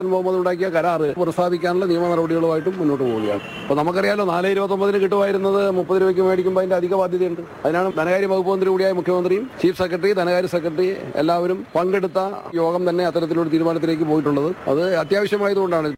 മുഹമ്മദ് ഉണ്ടാക്കിയ കരാറ് പുറസ്ഥാപിക്കാനുള്ള നിയമ നടപടികളുമായിട്ടും മുന്നോട്ട് പോവുകയാണ് അപ്പോൾ നമുക്കറിയാലോ നാല് ഇരുപത്തൊമ്പതിന് കിട്ടുമായിരുന്നത് മുപ്പത് രൂപയ്ക്ക് മേടിക്കുമ്പോൾ അതിന്റെ അധിക ബാധ്യതയുണ്ട് അതിനാണ് ധനകാര്യ വകുപ്പ് മന്ത്രി കൂടിയായ മുഖ്യമന്ത്രിയും ചീഫ് സെക്രട്ടറി ധനകാര്യ സെക്രട്ടറി എല്ലാവരും പങ്കെടുത്ത യോഗം തന്നെ അത്തരത്തിലൊരു തീരുമാനത്തിലേക്ക് പോയിട്ടുള്ളത് അത് അത്യാവശ്യമായതുകൊണ്ടാണ്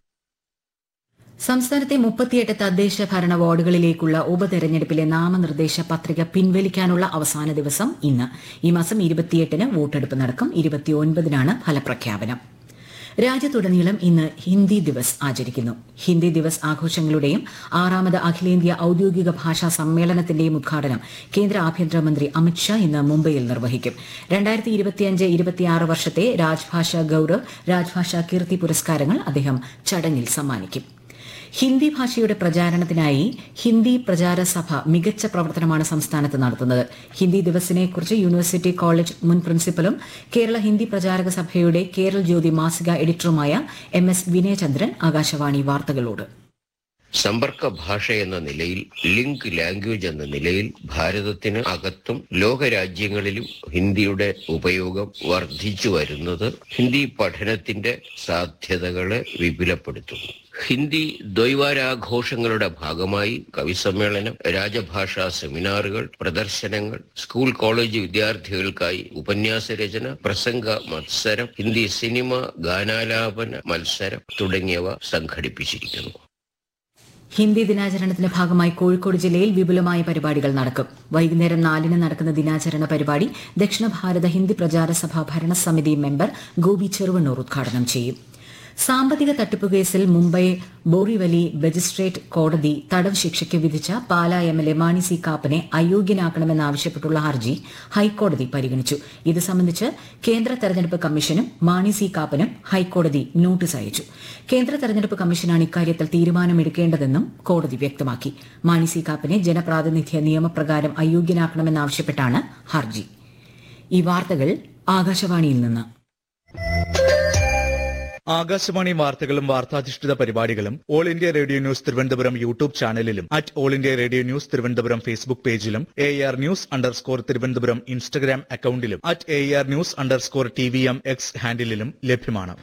സംസ്ഥാനത്തെ മുപ്പത്തിയെട്ട് തദ്ദേശ ഭരണ വാർഡുകളിലേക്കുള്ള ഉപതെരഞ്ഞെടുപ്പിലെ നാമനിർദ്ദേശ പത്രിക പിൻവലിക്കാനുള്ള അവസാന ദിവസം ഇന്ന് ഈ മാസം ഇരുപത്തിയെട്ടിന് വോട്ടെടുപ്പ് നടക്കും ഇരുപത്തിയൊൻപതിനാണ് ഫലപ്രഖ്യാപനം രാജ്യത്തുടനീളം ഇന്ന് ഹിന്ദി ദിവസ് ആചരിക്കുന്നു ഹിന്ദി ദിവസ് ആഘോഷങ്ങളുടെയും ആറാമത് അഖിലേന്ത്യാ ഔദ്യോഗിക ഭാഷാ സമ്മേളനത്തിന്റെയും ഉദ്ഘാടനം കേന്ദ്ര ആഭ്യന്തരമന്ത്രി അമിത്ഷാ ഇന്ന് മുംബൈയിൽ നിർവഹിക്കും രണ്ടായിരത്തി ഇരുപത്തിയഞ്ച് ഇരുപത്തിയാറ് വർഷത്തെ രാജ്ഭാഷ ഗൌരവ് രാജ്ഭാഷ കീർത്തി പുരസ്കാരങ്ങൾ അദ്ദേഹം ചടങ്ങിൽ സമ്മാനിക്കും ഹിന്ദി ഭാഷയുടെ പ്രചാരണത്തിനായി ഹിന്ദി പ്രചാര സഭ മികച്ച പ്രവർത്തനമാണ് സംസ്ഥാനത്ത് നടത്തുന്നത് ഹിന്ദി ദിവസിനെ കുറിച്ച് യൂണിവേഴ്സിറ്റി കോളേജ് മുൻ പ്രിൻസിപ്പലും കേരള ഹിന്ദി പ്രചാരക സഭയുടെ കേരൾ ജ്യോതി മാസിക എഡിറ്ററുമായ എം എസ് വിനയചന്ദ്രൻ ആകാശവാണി വാർത്തകളോട് സമ്പർക്ക ഭാഷ എന്ന നിലയിൽ ലിങ്ക് ലാംഗ്വേജ് എന്ന നിലയിൽ ഭാരതത്തിന് അകത്തും ലോകരാജ്യങ്ങളിലും ഹിന്ദിയുടെ ഉപയോഗം വർദ്ധിച്ചു വരുന്നത് ഹിന്ദി പഠനത്തിന്റെ സാധ്യതകളെ വിപുലപ്പെടുത്തുന്നു ഹിന്ദി ദ്വൈവാരാഘോഷങ്ങളുടെ ഭാഗമായി കവിസമ്മേളനം രാജഭാഷാ സെമിനാറുകൾ പ്രദർശനങ്ങൾ സ്കൂൾ കോളേജ് വിദ്യാർത്ഥികൾക്കായി ഉപന്യാസ രചന പ്രസംഗ മത്സരം ഹിന്ദി സിനിമ ഗാനാലാപന മത്സരം തുടങ്ങിയവ സംഘടിപ്പിച്ചിരിക്കുന്നു ഹിന്ദി ദിനാചരണത്തിന്റെ ഭാഗമായി കോഴിക്കോട് ജില്ലയിൽ വിപുലമായ പരിപാടികൾ നടക്കും വൈകുന്നേരം നാലിന് നടക്കുന്ന ദിനാചരണ പരിപാടി ദക്ഷിണ ഭാരത ഹിന്ദി പ്രചാര സഭ ഭരണസമിതി മെമ്പർ ഗോപി ചെറുവണ്ണൂർ ഉദ്ഘാടനം ചെയ്യും സാമ്പത്തിക തട്ടിപ്പ് കേസിൽ മുംബൈ ബോറിവലി മജിസ്ട്രേറ്റ് കോടതി തടവ് ശിക്ഷയ്ക്ക് വിധിച്ച Pala M L A Mani C കാപ്പനെ അയോഗ്യനാക്കണമെന്നാവശ്യപ്പെട്ടുള്ള ഹർജി ഹൈക്കോടതി പരിഗണിച്ചു ഇത് സംബന്ധിച്ച് കേന്ദ്ര തെരഞ്ഞെടുപ്പ് കമ്മീഷനും മാണി സി കാപ്പനും ഹൈക്കോടതി നോട്ടീസ് അയച്ചു കേന്ദ്ര തെരഞ്ഞെടുപ്പ് കമ്മീഷനാണ് ഇക്കാര്യത്തിൽ തീരുമാനമെടുക്കേണ്ടതെന്നും കോടതി വ്യക്തമാക്കി മാണി സി കാപ്പനെ ജനപ്രാതിനിധ്യ നിയമപ്രകാരം അയോഗ്യനാക്കണമെന്നാവശ്യപ്പെട്ടാണ് ഹർജി ഈ വാർത്തകൾ ആകാശവാണിയിൽ നിന്ന് ആകാശവാണി വാർത്തകളും വാർത്താധിഷ്ഠിത പരിപാടികളും all India radio news Thiruvananthapuram YouTube ചാനലിലും at all India radio news Thiruvananthapuram Facebook പേജിലും A R news underscore Thiruvananthapuram Instagram അക്കൌണ്ടിലും at A R news underscore T V M X ഹാൻഡിലും ലഭ്യമാണ്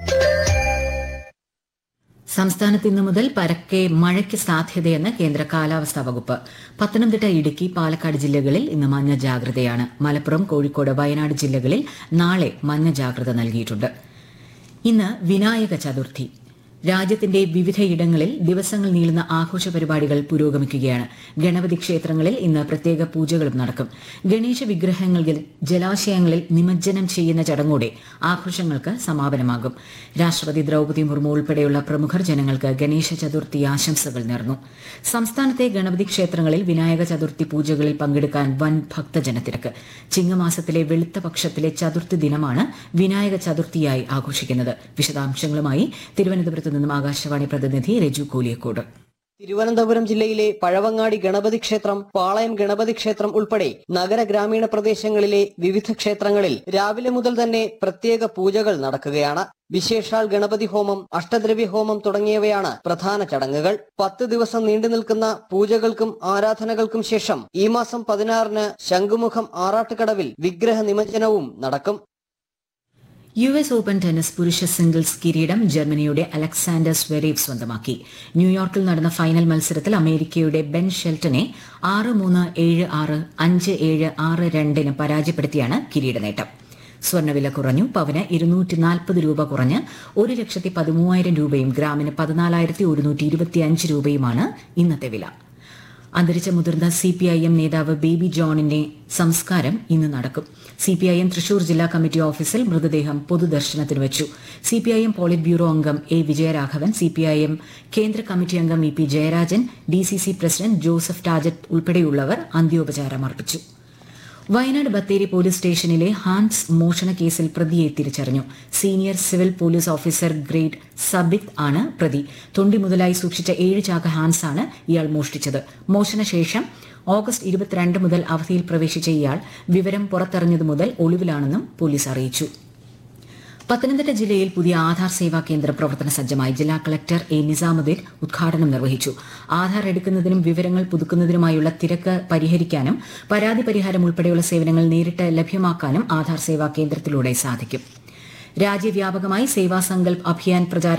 സംസ്ഥാനത്ത് ഇന്നു മുതൽ പരക്കെ മഴയ്ക്ക് സാധ്യതയെന്ന് കേന്ദ്ര കാലാവസ്ഥാ വകുപ്പ് പത്തനംതിട്ട ഇടുക്കി പാലക്കാട് ജില്ലകളിൽ ഇന്ന് മഞ്ഞ ജാഗ്രതയാണ് മലപ്പുറം കോഴിക്കോട് വയനാട് ജില്ലകളിൽ നാളെ മഞ്ഞ ജാഗ്രത നൽകിയിട്ടുണ്ട് ഇന്ന് വിനായക ചതുർത്ഥി രാജ്യത്തിന്റെ വിവിധയിടങ്ങളിൽ ദിവസങ്ങൾ നീളുന്ന ആഘോഷ പരിപാടികൾ പുരോഗമിക്കുകയാണ് ഗണപതി ക്ഷേത്രങ്ങളിൽ ഇന്ന് പ്രത്യേക പൂജകളും നടക്കും ഗണേശ വിഗ്രഹങ്ങൾ ജലാശയങ്ങളിൽ നിമജ്ജനം ചെയ്യുന്ന ചടങ്ങോടെ ആഘോഷങ്ങൾക്ക് സമാപനമാകും രാഷ്ട്രപതി ദ്രൌപദി മുർമു ഉൾപ്പെടെയുള്ള പ്രമുഖർ ജനങ്ങൾക്ക് ഗണേശ ചതുർത്ഥി ആശംസകൾ നേർന്നു സംസ്ഥാനത്തെ ഗണപതി ക്ഷേത്രങ്ങളിൽ വിനായക ചതുർത്ഥി പൂജകളിൽ പങ്കെടുക്കാൻ വൻ ഭക്തജനത്തിരക്ക് ചിങ്ങമാസത്തിലെ വെളുത്ത പക്ഷത്തിലെ ചതുർത്ഥി ദിനമാണ് വിനായക ചതുർത്ഥിയായി ആഘോഷിക്കുന്നത് വിശദാംശങ്ങളുമായി തിരുവനന്തപുരത്ത് നിന്നും ആകാശവാണി പ്രതിനിധി രജു കോലിയക്കോട് തിരുവനന്തപുരം ജില്ലയിലെ പഴവങ്ങാടി ഗണപതി ക്ഷേത്രം പാളയം ഗണപതി ക്ഷേത്രം ഉൾപ്പെടെ നഗര ഗ്രാമീണ പ്രദേശങ്ങളിലെ വിവിധ ക്ഷേത്രങ്ങളിൽ രാവിലെ മുതൽ തന്നെ പ്രത്യേക പൂജകൾ നടക്കുകയാണ് വിശേഷാൽ ഗണപതി ഹോമം അഷ്ടദ്രവ്യ ഹോമം തുടങ്ങിയവയാണ് പ്രധാന ചടങ്ങുകൾ പത്ത് ദിവസം നീണ്ടു നിൽക്കുന്ന പൂജകൾക്കും ആരാധനകൾക്കും ശേഷം ഈ മാസം പതിനാറിന് ശംഖുമുഖം ആറാട്ടുകടവിൽ വിഗ്രഹ നിമജ്ജനവും നടക്കും യു എസ് ഓപ്പൺ ടെന്നീസ് പുരുഷ സിംഗിൾസ് കിരീടം ജർമ്മനിയുടെ അലക്സാണ്ടർ സ്വെരേവ് സ്വന്തമാക്കി ന്യൂയോർക്കിൽ നടന്ന ഫൈനൽ മത്സരത്തിൽ അമേരിക്കയുടെ ബെൻ ഷെൽട്ടനെ ആറ് മൂന്ന് ഏഴ് ആറ് അഞ്ച് ഏഴ് ആറ് രണ്ടിന് പരാജയപ്പെടുത്തിയാണ് കിരീട നേട്ടം സ്വർണ്ണവില കുറഞ്ഞു പവന് ഇരുന്നൂറ്റി നാൽപ്പത് രൂപ കുറഞ്ഞ് ഒരു ലക്ഷത്തി പതിമൂവായിരം രൂപയും ഗ്രാമിന് പതിനാലായിരത്തി ഒരുന്നൂറ്റി ഇരുപത്തിയഞ്ച് രൂപയുമാണ് ഇന്നത്തെ വില അന്തരിച്ച മുതിർന്ന സി പി ഐ എം നേതാവ് ബേബി ജോണിന്റെ സംസ്കാരം ഇന്ന് നടക്കും C P I M Thrissur ജില്ലാ കമ്മിറ്റി ഓഫീസിൽ മൃതദേഹം പൊതുദർശനത്തിന് വെച്ചു C P I M polit bureau അംഗം A Vijayaraghavan C P I M കേന്ദ്ര കമ്മിറ്റി അംഗം E P Jayarajan D C C president Joseph Tajet ഉൾപ്പെടെയുള്ളവർ അന്ത്യോപചാരം അർപ്പിച്ചു വയനാട് ബത്തേരി പോലീസ് സ്റ്റേഷനിലെ ഹാൻസ് മോഷണ കേസിൽ പ്രതിയെ തിരിച്ചറിഞ്ഞു senior civil police officer grade Sabith ആണ് പ്രതി തൊണ്ടി മുതലായി സൂക്ഷിച്ച ഏഴ് ചാക്ക് ഹാൻസ് ആണ് ഇയാൾ മോഷ്ടിച്ചത് മോഷണശേഷം ഓഗസ്റ്റ് ഇരുപത്തിരണ്ട് മുതൽ അവധിയിൽ പ്രവേശിച്ച ഇയാൾ വിവരം പുറത്തറിഞ്ഞതു മുതൽ ഒളിവിലാണെന്നും പോലീസ് അറിയിച്ചു പത്തനംതിട്ട ജില്ലയിൽ പുതിയ ആധാർ സേവാ കേന്ദ്രം പ്രവർത്തന സജ്ജമായി ജില്ലാ കളക്ടർ എ നിസാമുദ്ദീൻ ഉദ്ഘാടനം നിർവഹിച്ചു ആധാർ എടുക്കുന്നതിനും വിവരങ്ങൾ പുതുക്കുന്നതിനുമായുള്ള തിരക്ക് പരിഹരിക്കാനും പരാതി പരിഹാരം ഉൾപ്പെടെയുള്ള സേവനങ്ങൾ നേരിട്ട് ലഭ്യമാക്കാനും ആധാർ സേവാ കേന്ദ്രത്തിലൂടെ സാധിക്കും രാജ്യവ്യാപകമായി സേവാ സങ്കൽപ് അഭിയാൻ പ്രചാരണം